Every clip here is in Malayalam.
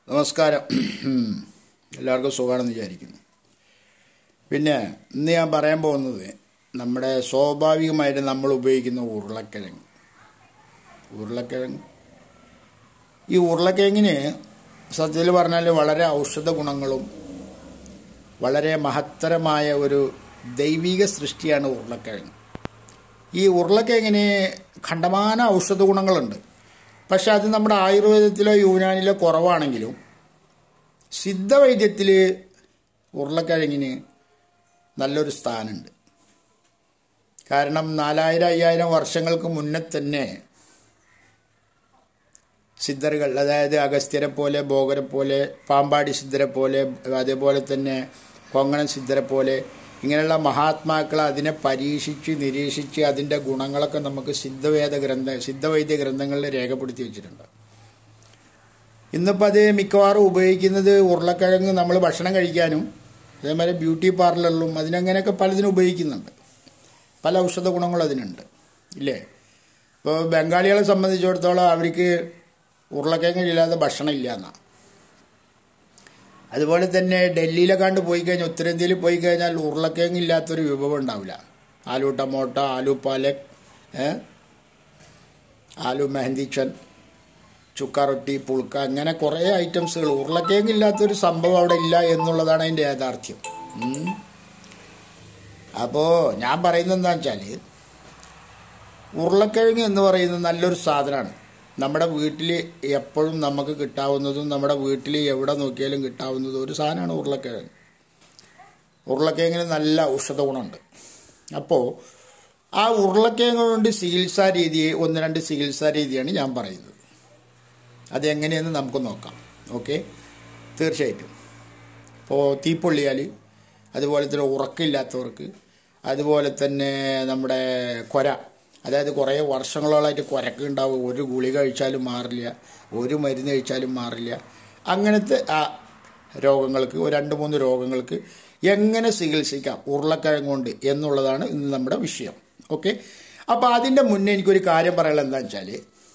നമസ്കാരം എല്ലാവർക്കും സുഖമാണെന്ന് വിചാരിക്കുന്നു പിന്നെ ഇന്ന് ഞാൻ പറയാൻ പോകുന്നത് നമ്മുടെ സ്വാഭാവികമായിട്ട് നമ്മൾ ഉപയോഗിക്കുന്ന ഉരുളക്കിഴങ്ങ് ഉരുളക്കിഴങ്ങ് ഈ ഉരുളക്കിഴങ്ങിന് സത്യത്തിൽ പറഞ്ഞാൽ വളരെ ഔഷധ ഗുണങ്ങളും വളരെ മഹത്തരമായ ഒരു ദൈവിക സൃഷ്ടിയാണ് ഉരുളക്കിഴങ്ങ് ഈ ഉരുളക്കിഴങ്ങിന് ഖണ്ഡമാന ഔഷധ ഗുണങ്ങളുണ്ട് പക്ഷെ അത് നമ്മുടെ ആയുർവേദത്തിലോ യൂനാനിലോ കുറവാണെങ്കിലും സിദ്ധവൈദ്യത്തിൽ ഉരുളക്കിഴങ്ങിന് നല്ലൊരു സ്ഥാനമുണ്ട് കാരണം നാലായിരം അയ്യായിരം വർഷങ്ങൾക്ക് മുന്നേ തന്നെ സിദ്ധറുകൾ അതായത് അഗസ്ത്യരെ പോലെ ഭോഗരെ പോലെ പാമ്പാടി സിദ്ധരെ പോലെ അതേപോലെ തന്നെ കൊങ്ങണൻ സിദ്ധരെ പോലെ ഇങ്ങനെയുള്ള മഹാത്മാക്കൾ അതിനെ പരീക്ഷിച്ച് നിരീക്ഷിച്ച് അതിൻ്റെ ഗുണങ്ങളൊക്കെ നമുക്ക് സിദ്ധവേദ ഗ്രന്ഥ സിദ്ധവൈദ്യ ഗ്രന്ഥങ്ങളിൽ രേഖപ്പെടുത്തി വെച്ചിട്ടുണ്ട് ഇന്നിപ്പോൾ അത് മിക്കവാറും ഉപയോഗിക്കുന്നത് ഉരുളക്കിഴങ്ങ് നമ്മൾ ഭക്ഷണം കഴിക്കാനും അതേമാതിരി ബ്യൂട്ടി പാർലറിലും അതിനങ്ങനെയൊക്കെ പലതിനും ഉപയോഗിക്കുന്നുണ്ട് പല ഔഷധ ഗുണങ്ങളും അതിനുണ്ട് ഇല്ലേ ഇപ്പോൾ ബംഗാളികളെ സംബന്ധിച്ചിടത്തോളം അവർക്ക് ഉരുളക്കിഴങ്ങ് ഇല്ലാതെ ഭക്ഷണം ഇല്ല എന്നാണ് അതുപോലെ തന്നെ ഡൽഹിയിലെ കണ്ട് പോയി കഴിഞ്ഞാൽ ഉത്തരേന്ത്യയിൽ പോയി കഴിഞ്ഞാൽ ഉരുളക്കിഴങ്ങ് ഇല്ലാത്തൊരു വിഭവം ഉണ്ടാവില്ല ആലു ടമോട്ട ആലു പാലക് ആലു മെഹന്തിച്ചൻ ചുക്ക റൊട്ടി പുൾക്ക അങ്ങനെ കുറേ ഐറ്റംസുകൾ ഉരുളക്കിഴങ്ങ് ഇല്ലാത്തൊരു സംഭവം അവിടെ ഇല്ല എന്നുള്ളതാണ് അതിൻ്റെ യാഥാർത്ഥ്യം അപ്പോൾ ഞാൻ പറയുന്നത് എന്താ വെച്ചാൽ ഉരുളക്കിഴങ്ങ് എന്ന് പറയുന്നത് നല്ലൊരു സാധനമാണ് നമ്മുടെ വീട്ടിൽ എപ്പോഴും നമുക്ക് കിട്ടാവുന്നതും നമ്മുടെ വീട്ടിൽ എവിടെ നോക്കിയാലും കിട്ടാവുന്നതും ഒരു സാധനമാണ് ഉരുളക്കിഴങ്ങ് ഉരുളക്കിഴങ്ങിന് നല്ല ഔഷധ ഗുണമുണ്ട് അപ്പോൾ ആ ഉരുളക്കിഴങ്ങ് കൊണ്ട് ചികിത്സാ രീതി ഒന്ന് രണ്ട് ചികിത്സാ രീതിയാണ് ഞാൻ പറയുന്നത് അതെങ്ങനെയെന്ന് നമുക്ക് നോക്കാം ഓക്കെ തീർച്ചയായിട്ടും ഇപ്പോൾ തീപ്പൊള്ളിയാൽ അതുപോലെ തന്നെ ഉറക്കമില്ലാത്തവർക്ക് അതുപോലെ തന്നെ നമ്മുടെ കൊര അതായത് കുറേ വർഷങ്ങളോളമായിട്ട് കുരക്കുണ്ടാവും ഒരു ഗുളിക കഴിച്ചാലും മാറില്ല ഒരു മരുന്ന് കഴിച്ചാലും മാറില്ല അങ്ങനത്തെ ആ രോഗങ്ങൾക്ക് ഒരു രണ്ട് മൂന്ന് രോഗങ്ങൾക്ക് എങ്ങനെ ചികിത്സിക്കാം ഉരുളക്കിഴങ്ങ് കൊണ്ട് എന്നുള്ളതാണ് ഇന്ന് നമ്മുടെ വിഷയം ഓക്കെ അപ്പോൾ അതിൻ്റെ മുന്നേ എനിക്കൊരു കാര്യം പറയാനുള്ളത് എന്താണെന്ന് വെച്ചാൽ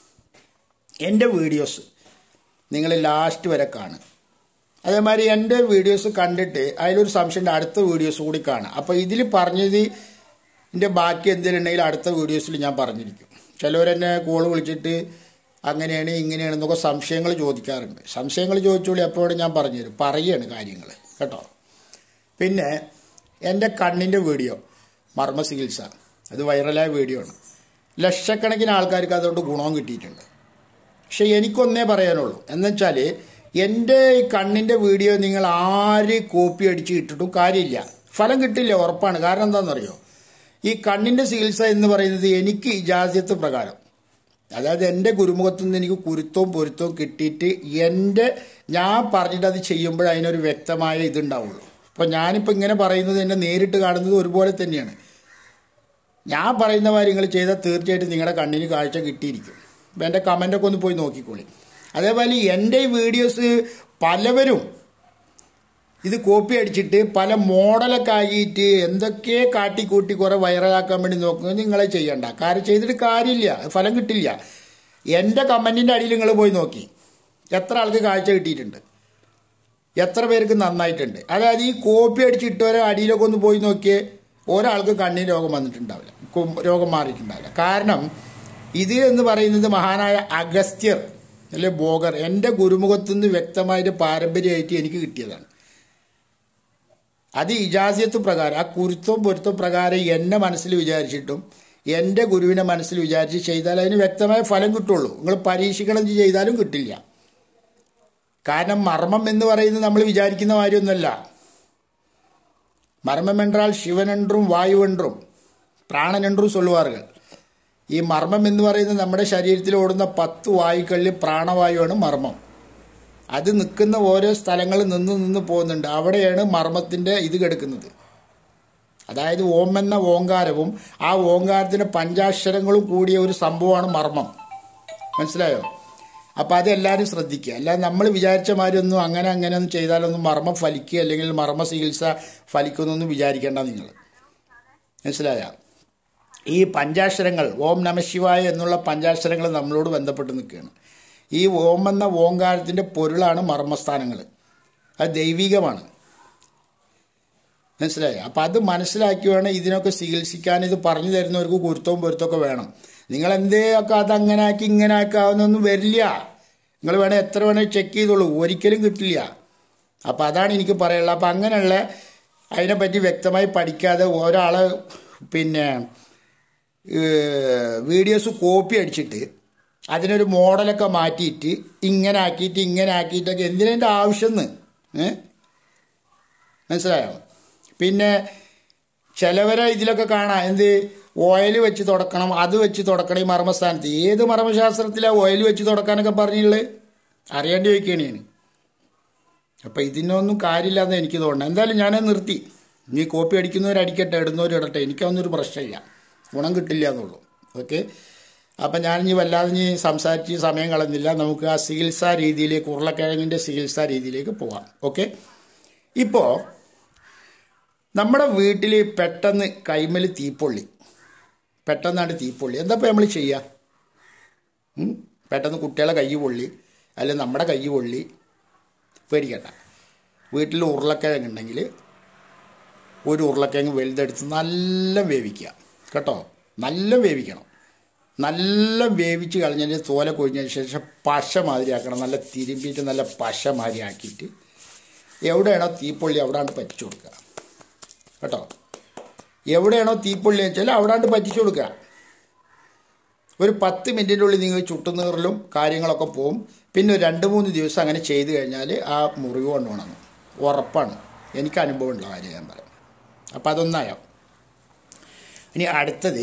എൻ്റെ വീഡിയോസ് നിങ്ങൾ ലാസ്റ്റ് വരെ കാണും അതേമാതിരി എൻ്റെ വീഡിയോസ് കണ്ടിട്ട് അതിലൊരു സംശയമുണ്ട് അടുത്ത വീഡിയോസ് കൂടി കാണാം അപ്പോൾ ഇതിൽ പറഞ്ഞത് ഇതിൻ്റെ ബാക്കി എന്തെങ്കിലും ഉണ്ടെങ്കിൽ അടുത്ത വീഡിയോസിൽ ഞാൻ പറഞ്ഞിരിക്കും ചിലവരെന്നെ കോൾ വിളിച്ചിട്ട് അങ്ങനെയാണ് ഇങ്ങനെയാണെന്നൊക്കെ സംശയങ്ങൾ ചോദിക്കാറുണ്ട് സംശയങ്ങൾ ചോദിച്ചോളി എപ്പോഴും ഞാൻ പറഞ്ഞുതരും പറയുകയാണ് കാര്യങ്ങൾ കേട്ടോ പിന്നെ എൻ്റെ കണ്ണിൻ്റെ വീഡിയോ മർമ്മ ചികിത്സ അത് വൈറലായ വീഡിയോ ആണ് ലക്ഷക്കണക്കിന് ആൾക്കാർക്ക് അതുകൊണ്ട് ഗുണവും കിട്ടിയിട്ടുണ്ട് പക്ഷെ എനിക്കൊന്നേ പറയാനുള്ളൂ എന്നുവെച്ചാൽ എൻ്റെ ഈ കണ്ണിൻ്റെ വീഡിയോ നിങ്ങൾ ആര് കോപ്പി അടിച്ച് ഇട്ടിട്ടും കാര്യമില്ല ഫലം കിട്ടില്ല ഉറപ്പാണ് കാരണം എന്താണെന്നറിയോ ഈ കണ്ണിൻ്റെ ചികിത്സ എന്ന് പറയുന്നത് എനിക്ക് ഇജാസ്യത്ത് പ്രകാരം അതായത് എൻ്റെ ഗുരുമുഖത്തു നിന്ന് എനിക്ക് കുരുത്തവും പൊരുത്തവും കിട്ടിയിട്ട് എൻ്റെ ഞാൻ പറഞ്ഞിട്ട് അത് ചെയ്യുമ്പോൾ അതിനൊരു വ്യക്തമായ ഇതുണ്ടാവുള്ളൂ അപ്പോൾ ഞാനിപ്പോൾ ഇങ്ങനെ പറയുന്നത് എന്നെ നേരിട്ട് കാണുന്നത് ഒരുപോലെ തന്നെയാണ് ഞാൻ പറയുന്ന കാര്യങ്ങൾ ചെയ്താൽ തീർച്ചയായിട്ടും നിങ്ങളുടെ കണ്ണിന് കാഴ്ച കിട്ടിയിരിക്കും അപ്പം എൻ്റെ കമൻ്റൊക്കെ ഒന്ന് പോയി നോക്കിക്കോളി അതേപോലെ എൻ്റെ ഈ വീഡിയോസ് പലവരും ഇത് കോപ്പി അടിച്ചിട്ട് പല മോഡലൊക്കെ ആക്കിയിട്ട് എന്തൊക്കെ കാട്ടിക്കൂട്ടി കുറേ വൈറലാക്കാൻ വേണ്ടി നോക്കുന്നത് നിങ്ങളെ ചെയ്യണ്ട കാര്യം ചെയ്തിട്ട് കാര്യമില്ല ഫലം കിട്ടില്ല എൻ്റെ കമൻറ്റിൻ്റെ അടിയിൽ നിങ്ങൾ പോയി നോക്കി എത്ര ആൾക്ക് കാഴ്ച കിട്ടിയിട്ടുണ്ട് എത്ര പേർക്ക് നന്നായിട്ടുണ്ട് അതായത് ഈ കോപ്പി അടിച്ചിട്ടവരെ അടിയിലൊക്കെ ഒന്ന് പോയി നോക്കിയേ ഒരാൾക്ക് കണ്ണിന് രോഗം വന്നിട്ടുണ്ടാവില്ല രോഗം മാറിയിട്ടുണ്ടാവില്ല കാരണം ഇത് എന്ന് പറയുന്നത് മഹാനായ അഗസ്ത്യർ അല്ലെ ബോഗർ എൻ്റെ ഗുരുമുഖത്തു നിന്ന് വ്യക്തമായിട്ട് പാരമ്പര്യമായിട്ട് എനിക്ക് കിട്ടിയതാണ് അത് ഇജാസിയത്ത് പ്രകാരം ആ കുരുത്തവും പൊരുത്തവും പ്രകാരം എന്നെ മനസ്സിൽ വിചാരിച്ചിട്ടും എൻ്റെ ഗുരുവിനെ മനസ്സിൽ വിചാരിച്ച് ചെയ്താൽ അതിന് വ്യക്തമായ ഫലം കിട്ടുള്ളൂ നിങ്ങൾ പരീക്ഷിക്കണം ചെയ്താലും കിട്ടില്ല കാരണം മർമ്മം എന്ന് പറയുന്നത് നമ്മൾ വിചാരിക്കുന്ന കാര്യമൊന്നുമല്ല മർമ്മം என்றால் ശിവനെன்றுം വായുവെன்றுം പ്രാണനെன்றுം சொல்லுவார்கள் ഈ മർമ്മം എന്ന് പറയുന്നത് നമ്മുടെ ശരീരത്തിൽ ഓടുന്ന പത്ത് വായുക്കളിൽ പ്രാണവായുവാണ് മർമ്മം അത് നിൽക്കുന്ന ഓരോ സ്ഥലങ്ങളിൽ നിന്ന് നിന്ന് പോകുന്നുണ്ട് അവിടെയാണ് മർമ്മത്തിൻ്റെ ഇത് കിടക്കുന്നത് അതായത് ഓം എന്ന ഓങ്കാരവും ആ ഓങ്കാരത്തിൻ്റെ പഞ്ചാക്ഷരങ്ങളും കൂടിയ ഒരു സംഭവമാണ് മർമ്മം മനസ്സിലായോ അപ്പോൾ അതെല്ലാവരും ശ്രദ്ധിക്കുക അല്ലാതെ നമ്മൾ വിചാരിച്ച മാതിരി ഒന്നും അങ്ങനെ അങ്ങനെ ഒന്നും ചെയ്താലൊന്നും മർമ്മം ഫലിക്കുക അല്ലെങ്കിൽ മർമ്മ ചികിത്സ ഫലിക്കുന്നൊന്നും വിചാരിക്കേണ്ട നിങ്ങൾ മനസ്സിലായ ഈ പഞ്ചാക്ഷരങ്ങൾ ഓം നമ ശിവായ എന്നുള്ള പഞ്ചാക്ഷരങ്ങൾ നമ്മളോട് ബന്ധപ്പെട്ട് നിൽക്കുകയാണ് ഈ ഓം എന്ന ഓങ്കാരത്തിൻ്റെ പൊരുളാണ് മർമ്മസ്ഥാനങ്ങൾ അത് ദൈവികമാണ് മനസ്സിലായി അപ്പം അത് മനസ്സിലാക്കി വേണം ഇതിനൊക്കെ ചികിത്സിക്കാൻ ഇത് പറഞ്ഞു തരുന്നവർക്ക് ഗുരുത്തവും പൊരുത്തമൊക്കെ വേണം നിങ്ങൾ എന്തേയൊക്കെ അതങ്ങനെ ആക്കി ഇങ്ങനെ ആക്കാവുന്നൊന്നും വരില്ല നിങ്ങൾ വേണേൽ എത്ര വേണേൽ ചെക്ക് ചെയ്തോളൂ ഒരിക്കലും കിട്ടില്ല അപ്പം അതാണ് എനിക്ക് പറയാനുള്ളത് അപ്പം അങ്ങനെയുള്ള അതിനെപ്പറ്റി വ്യക്തമായി പഠിക്കാതെ ഒരാളെ പിന്നെ വീഡിയോസ് കോപ്പി അടിച്ചിട്ട് അതിനൊരു മോഡലൊക്കെ മാറ്റിയിട്ട് ഇങ്ങനെ ആക്കിയിട്ട് ഇങ്ങനെ ആക്കിയിട്ടൊക്കെ എന്തിനതിൻ്റെ ആവശ്യമെന്ന് ഏ മനസ്സിലായോ പിന്നെ ചിലവരെ ഇതിലൊക്കെ കാണാം എന്ത് ഓയിൽ വെച്ച് തുടക്കണം അത് വെച്ച് തുടക്കണം ഈ മർമ്മസ്ഥാനത്ത് ഏത് മർമ്മശാസ്ത്രത്തിലാണ് ഓയിൽ വെച്ച് തുടക്കാനൊക്കെ പറഞ്ഞുള്ളത് അറിയേണ്ടി ചോദിക്കുകയാണ് ഞാൻ അപ്പം ഇതിനൊന്നും കാര്യമില്ലാന്ന് എനിക്ക് തോന്നുന്നത് എന്തായാലും ഞാനത് നിർത്തി നീ കോപ്പി അടിക്കുന്നവർ അടിക്കട്ടെ ഇടുന്നവർ ഇടട്ടെ എനിക്കൊന്നും ഒരു പ്രശ്നമില്ല ഗുണം കിട്ടില്ല എന്നുള്ളൂ ഓക്കെ അപ്പം ഞാൻ ഇനി വല്ലാതെ ഇനി സംസാരിച്ച് സമയം കളഞ്ഞില്ല നമുക്ക് ആ ചികിത്സാ രീതിയിലേക്ക് ഉരുളക്കിഴങ്ങിൻ്റെ ചികിത്സാ രീതിയിലേക്ക് പോവാം ഓക്കെ ഇപ്പോൾ നമ്മുടെ വീട്ടിൽ പെട്ടെന്ന് കൈമൽ തീപ്പൊള്ളി പെട്ടെന്നാണ് തീപ്പൊള്ളി എന്താ ഇപ്പോൾ നമ്മൾ ചെയ്യുക ഉം? പെട്ടെന്ന് കുട്ടികളെ കൈ പൊള്ളി അല്ലെങ്കിൽ നമ്മുടെ കൈ പൊള്ളി പേടിക്കണ്ട വീട്ടിൽ ഉരുളക്കിഴങ്ങ് ഉണ്ടെങ്കിൽ ഒരു ഉരുളക്കിഴങ്ങ് വലുതെടുത്ത് നല്ല വേവിക്കുക കേട്ടോ നല്ല വേവിക്കണം നല്ല വേവിച്ച് കളഞ്ഞതിന് തോല കൊഴിഞ്ഞതിന് ശേഷം പശ മാതിരി ആക്കണം നല്ല തിരുമ്പിയിട്ട് നല്ല പശ മാതിരി ആക്കിയിട്ട് എവിടെയാണോ തീപ്പൊള്ളി അവിടാണ്ട് പറ്റിച്ചു കൊടുക്കുക കേട്ടോ എവിടെയാണോ തീപ്പൊള്ളി വെച്ചാൽ അവിടാണ്ട് പറ്റിച്ചു കൊടുക്കുക ഒരു പത്ത് മിനിറ്റിൻ്റെ ഉള്ളിൽ നിങ്ങൾ ചുട്ടുനീറലും കാര്യങ്ങളൊക്കെ പോവും പിന്നെ ഒരു രണ്ട് മൂന്ന് ദിവസം അങ്ങനെ ചെയ്ത് കഴിഞ്ഞാൽ ആ മുറിവ് കൊണ്ട് ഉണങ്ങും ഉറപ്പാണ് എനിക്ക് അനുഭവമുള്ള കാര്യം ഞാൻ പറയാം അപ്പം അതൊന്നായോ ഇനി അടുത്തത്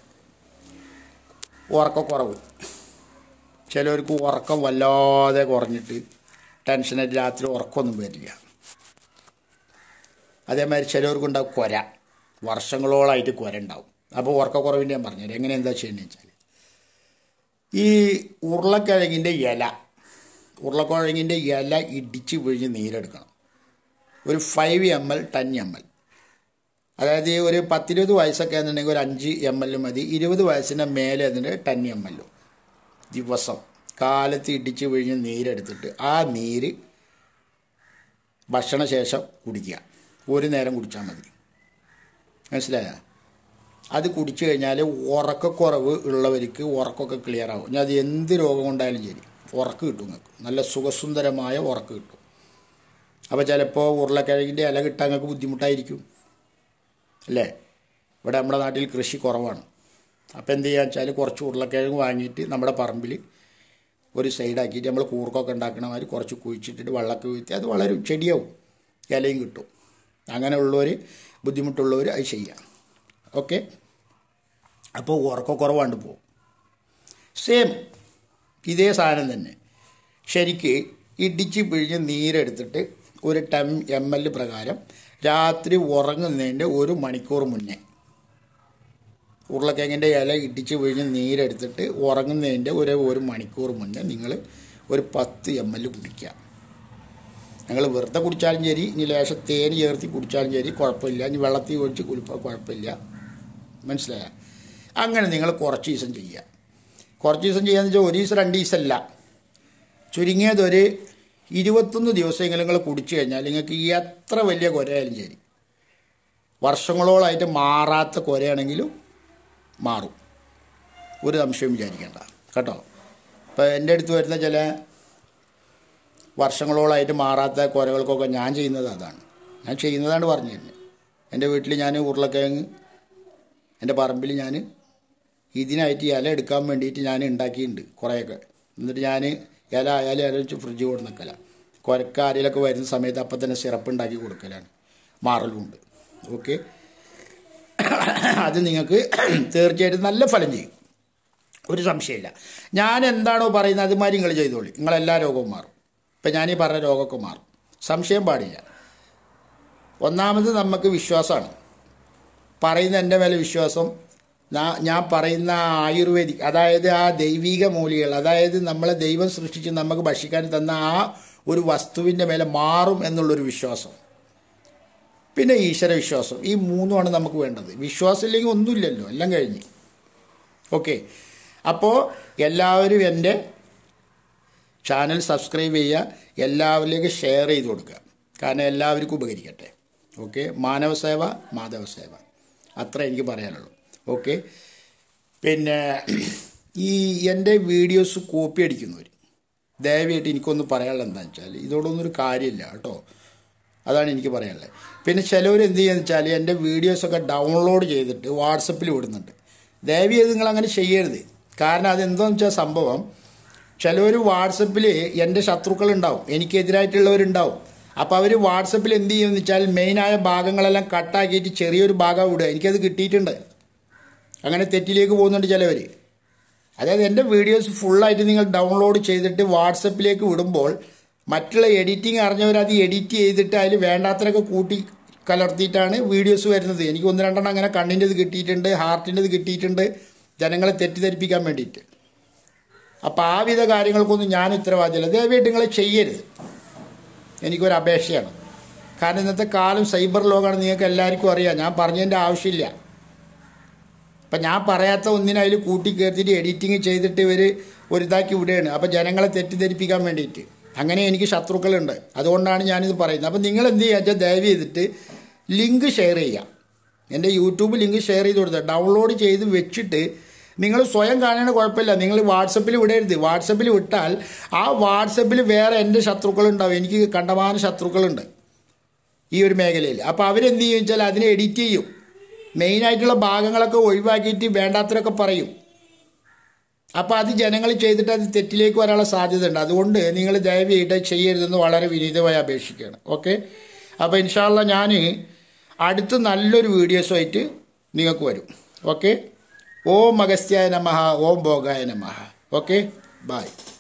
ഉറക്കക്കുറവ് ചിലവർക്ക് ഉറക്കം വല്ലാതെ കുറഞ്ഞിട്ട് ടെൻഷനായിട്ട് രാത്രി ഉറക്കമൊന്നും വരില്ല അതേമാതിരി ചിലവർക്കുണ്ടാവും കുര വർഷങ്ങളോളമായിട്ട് കുര ഉണ്ടാവും അപ്പോൾ ഉറക്കക്കുറവിൻ്റെ ഞാൻ പറഞ്ഞുതരാം എങ്ങനെ എന്താ ചെയ്യുന്നത് വെച്ചാൽ ഈ ഉരുളക്കിഴങ്ങിൻ്റെ ഇല ഉരുളക്കിഴങ്ങിൻ്റെ ഇല ഇടിച്ച് പിഴിഞ്ഞ് നീരെടുക്കണം ഒരു five M L ten M L അതായത് ഒരു പത്തിരുപത് വയസ്സൊക്കെ എന്നുണ്ടെങ്കിൽ ഒരു അഞ്ച് എം എൽ മതി ഇരുപത് വയസ്സിൻ്റെ മേലെ അതിന് ടെൻ എം എൽ ദിവസം കാലത്ത് ഇടിച്ച് പിഴിഞ്ഞ് നീരെടുത്തിട്ട് ആ നീര് ഭക്ഷണശേഷം കുടിക്കുക ഒരു നേരം കുടിച്ചാൽ മതി മനസ്സിലായോ അത് കുടിച്ചു കഴിഞ്ഞാൽ ഉറക്കക്കുറവ് ഉള്ളവർക്ക് ഉറക്കമൊക്കെ ക്ലിയർ ആവും ഇനി അത് എന്ത് രോഗം കൊണ്ടായാലും ശരി ഉറക്ക് കിട്ടും നിങ്ങൾക്ക് നല്ല സുഖസുന്ദരമായ ഉറക്ക് കിട്ടും അപ്പോൾ ചിലപ്പോൾ ഉരുളക്കിഴങ്ങിൻ്റെ ഇല കിട്ടാൻ നിങ്ങൾക്ക് ബുദ്ധിമുട്ടായിരിക്കും അല്ലേ ഇവിടെ നമ്മുടെ നാട്ടിൽ കൃഷി കുറവാണ് അപ്പോൾ എന്ത് ചെയ്യുക വെച്ചാൽ കുറച്ച് ഉരുളക്കിഴങ്ങ് വാങ്ങിയിട്ട് നമ്മുടെ പറമ്പിൽ ഒരു സൈഡാക്കിയിട്ട് നമ്മൾ കൂർക്കൊക്കെ ഉണ്ടാക്കണ മാതിരി കുറച്ച് കുഴിച്ചിട്ടിട്ട് വെള്ളമൊക്കെ വീഴ്ത്തി അത് വളരെ ചെടിയാവും ഇലയും കിട്ടും അങ്ങനെയുള്ളവർ ബുദ്ധിമുട്ടുള്ളവർ അത് ചെയ്യാം ഓക്കെ അപ്പോൾ ഉറക്കക്കുറവാണ്ട് പോകും സെയിം ഇതേ സാധനം തന്നെ ശരിക്ക് ഇടിച്ച് പിഴിഞ്ഞ് നീരെടുത്തിട്ട് ഒരു ടെം എം എൽ പ്രകാരം രാത്രി ഉറങ്ങുന്നതിൻ്റെ ഒരു മണിക്കൂർ മുന്നേ ഉരുളക്കിഴങ്ങിൻ്റെ ഇല ഇടിച്ച് പിഴിഞ്ഞ് നീരെടുത്തിട്ട് ഉറങ്ങുന്നതിൻ്റെ ഒരു ഒരു മണിക്കൂർ മുന്നേ നിങ്ങൾ ഒരു പത്ത് എം എൽ കുടിക്കുക ഞങ്ങൾ വെറുതെ കുടിച്ചാലും ശരി ഇനി ലേശം തേന് ചേർത്തി കുടിച്ചാലും ശരി കുഴപ്പമില്ല ഇനി വെള്ളത്തിൽ ഒഴിച്ച് കുടിപ്പോൾ കുഴപ്പമില്ല മനസ്സിലായ അങ്ങനെ നിങ്ങൾ കുറച്ച് ദിവസം ചെയ്യുക കുറച്ച് ദിവസം ചെയ്യാന്ന് വെച്ചാൽ ഒരു ദിവസം രണ്ട് ദിവസമല്ല ചുരുങ്ങിയതൊരു ഇരുപത്തൊന്ന് ദിവസമെങ്കിലും നിങ്ങൾ കുടിച്ചു കഴിഞ്ഞാൽ നിങ്ങൾക്ക് എത്ര വലിയ കുരയായാലും ശരി വർഷങ്ങളോളായിട്ട് മാറാത്ത കുരയാണെങ്കിലും മാറും ഒരു സംശയവും വിചാരിക്കേണ്ട കേട്ടോ ഇപ്പോൾ എൻ്റെ അടുത്ത് വരുന്ന ചില വർഷങ്ങളോളായിട്ട് മാറാത്ത കുരകൾക്കൊക്കെ ഞാൻ ചെയ്യുന്നത് അതാണ് ഞാൻ ചെയ്യുന്നതാണ് പറഞ്ഞു തരുന്നത് എൻ്റെ വീട്ടിൽ ഞാൻ ഉരുളക്കിഴങ്ങ് എൻ്റെ പറമ്പിൽ ഞാൻ ഇതിനായിട്ട് ഇല എടുക്കാൻ വേണ്ടിയിട്ട് ഞാൻ ഉണ്ടാക്കിയിട്ടുണ്ട് കുറേയൊക്കെ എന്നിട്ട് ഞാൻ ഇല ആയാലും ഇല വെച്ച് ഫ്രിഡ്ജ് കൊണ്ട് നിൽക്കല കുരക്ക ആരെങ്കിലൊക്കെ വരുന്ന സമയത്ത് അപ്പം തന്നെ സിറപ്പ് ഉണ്ടാക്കി കൊടുക്കലാണ് മാറലുമുണ്ട് ഓക്കെ അത് നിങ്ങൾക്ക് തീർച്ചയായിട്ടും നല്ല ഫലം ചെയ്യും ഒരു സംശയമില്ല ഞാൻ എന്താണോ പറയുന്നത് അതുമാതിരി നിങ്ങൾ ചെയ്തോളി നിങ്ങളെല്ലാ രോഗവും മാറും ഇപ്പം ഞാൻ ഈ പറഞ്ഞ രോഗമൊക്കെ മാറും സംശയം പാടില്ല ഒന്നാമത് നമുക്ക് വിശ്വാസമാണ് പറയുന്ന എൻ്റെ മേലെ വിശ്വാസം നാ- ഞാൻ പറയുന്ന ആയുർവേദിക് അതായത് ആ ദൈവിക മൂലികൾ അതായത് നമ്മളെ ദൈവം സൃഷ്ടിച്ച് നമുക്ക് ഭക്ഷിക്കാൻ തന്ന ആ ഒരു വസ്തുവിൻ്റെ മേലെ മാറും എന്നുള്ളൊരു വിശ്വാസം പിന്നെ ഈശ്വര വിശ്വാസം ഈ മൂന്നുമാണ് നമുക്ക് വേണ്ടത് വിശ്വാസം ഇല്ലെങ്കിൽ ഒന്നുമില്ലല്ലോ എല്ലാം കഴിഞ്ഞ് ഓക്കെ അപ്പോൾ എല്ലാവരും എൻ്റെ ചാനൽ സബ്സ്ക്രൈബ് ചെയ്യുക എല്ലാവരിലേക്കും ഷെയർ ചെയ്ത് കൊടുക്കുക കാരണം എല്ലാവർക്കും ഉപകരിക്കട്ടെ ഓക്കെ മാനവസേവ മാധവസേവ അത്ര എനിക്ക് പറയാനുള്ളൂ ഓക്കെ പിന്നെ ഈ എൻ്റെ വീഡിയോസ് കോപ്പി അടിക്കുന്നവർ ദയവായിട്ട് എനിക്കൊന്ന് പറയാനുള്ളത് എന്താണെന്ന് വെച്ചാൽ ഇതോടൊന്നും ഒരു കാര്യമില്ല കേട്ടോ അതാണ് എനിക്ക് പറയാനുള്ളത് പിന്നെ ചിലവർ എന്ത് ചെയ്യുക വെച്ചാൽ എൻ്റെ വീഡിയോസൊക്കെ ഡൗൺലോഡ് ചെയ്തിട്ട് വാട്സപ്പിൽ വിടുന്നുണ്ട് ദയവ് ചെയ്ത് നിങ്ങൾ അങ്ങനെ ചെയ്യരുത് കാരണം അതെന്താണെന്ന് വെച്ചാൽ സംഭവം ചിലവർ വാട്സപ്പിൽ എൻ്റെ ശത്രുക്കളുണ്ടാവും എനിക്കെതിരായിട്ടുള്ളവരുണ്ടാവും അപ്പോൾ അവർ വാട്സപ്പിൽ എന്ത് ചെയ്യുമെന്ന് വെച്ചാൽ മെയിനായ ഭാഗങ്ങളെല്ലാം കട്ടാക്കിയിട്ട് ചെറിയൊരു ഭാഗം വിടുക എനിക്കത് കിട്ടിയിട്ടുണ്ട് അങ്ങനെ തെറ്റിലേക്ക് പോകുന്നുണ്ട് ചിലവർ അതായത് എൻ്റെ വീഡിയോസ് ഫുള്ളായിട്ട് നിങ്ങൾ ഡൗൺലോഡ് ചെയ്തിട്ട് വാട്സപ്പിലേക്ക് വിടുമ്പോൾ മറ്റുള്ള എഡിറ്റിംഗ് അറിഞ്ഞവർ അത് എഡിറ്റ് ചെയ്തിട്ട് അതിൽ വേണ്ടാത്തരൊക്കെ കൂട്ടി കലർത്തിയിട്ടാണ് വീഡിയോസ് വരുന്നത് എനിക്ക് ഒന്ന് രണ്ടെണ്ണം അങ്ങനെ കണ്ണിൻ്റെത് കിട്ടിയിട്ടുണ്ട് ഹാർട്ടിൻ്റെത് കിട്ടിയിട്ടുണ്ട് ജനങ്ങളെ തെറ്റിദ്ധരിപ്പിക്കാൻ വേണ്ടിയിട്ട് അപ്പോൾ ആ വിധ കാര്യങ്ങൾക്കൊന്നും ഞാൻ ഉത്തരവാദിയല്ല ദയവായിട്ട് നിങ്ങൾ ചെയ്യരുത് എനിക്കൊരു അപേക്ഷയാണ് കാരണം ഇന്നത്തെ കാലം സൈബർ ലോകമാണ് നിങ്ങൾക്ക് എല്ലാവർക്കും അറിയാം ഞാൻ പറഞ്ഞതിൻ്റെ ആവശ്യമില്ല അപ്പം ഞാൻ പറയാത്ത ഒന്നിനെ അതിൽ കൂട്ടി കയറ്റിയിട്ട് എഡിറ്റിങ് ചെയ്തിട്ട് ഇവർ ഒരു ഇതാക്കി വിടുകയാണ് അപ്പം ജനങ്ങളെ തെറ്റിദ്ധരിപ്പിക്കാൻ വേണ്ടിയിട്ട് അങ്ങനെ എനിക്ക് ശത്രുക്കളുണ്ട് അതുകൊണ്ടാണ് ഞാനിത് പറയുന്നത് അപ്പം നിങ്ങൾ എന്ത് ചെയ്യുക വെച്ചാൽ ദയവ് ചെയ്തിട്ട് ലിങ്ക് ഷെയർ ചെയ്യുക എൻ്റെ യൂട്യൂബ് ലിങ്ക് ഷെയർ ചെയ്ത് കൊടുക്കുക ഡൗൺലോഡ് ചെയ്ത് വെച്ചിട്ട് നിങ്ങൾ സ്വയം കാണേണ്ട കുഴപ്പമില്ല നിങ്ങൾ വാട്സപ്പിൽ വിടരുത് വാട്സപ്പിൽ വിട്ടാൽ ആ വാട്സപ്പിൽ വേറെ എൻ്റെ ശത്രുക്കളുണ്ടാവും എനിക്ക് കണ്ടമാന ശത്രുക്കളുണ്ട് ഈ ഒരു മേഖലയിൽ അപ്പോൾ അവരെന്ത് ചെയ്യും വെച്ചാൽ അതിനെ എഡിറ്റ് ചെയ്യും മെയിനായിട്ടുള്ള ഭാഗങ്ങളൊക്കെ ഒഴിവാക്കിയിട്ട് വേണ്ടാത്തരൊക്കെ പറയും അപ്പോൾ അത് ജനങ്ങൾ ചെയ്തിട്ട് അത് തെറ്റിലേക്ക് വരാനുള്ള സാധ്യത ഉണ്ട് അതുകൊണ്ട് നിങ്ങൾ ദയവായിട്ട് ചെയ്യരുതെന്ന് വളരെ വിനീതമായി അപേക്ഷിക്കുകയാണ് ഓക്കെ അപ്പോൾ ഇൻഷാല്ല ഞാൻ അടുത്ത് നല്ലൊരു വീഡിയോസുമായിട്ട് നിങ്ങൾക്ക് വരും ഓക്കെ ഓം അഗസ്ത്യായ നമഃ ഓം ഭോഗായ നമഃ ഓക്കെ ബായ്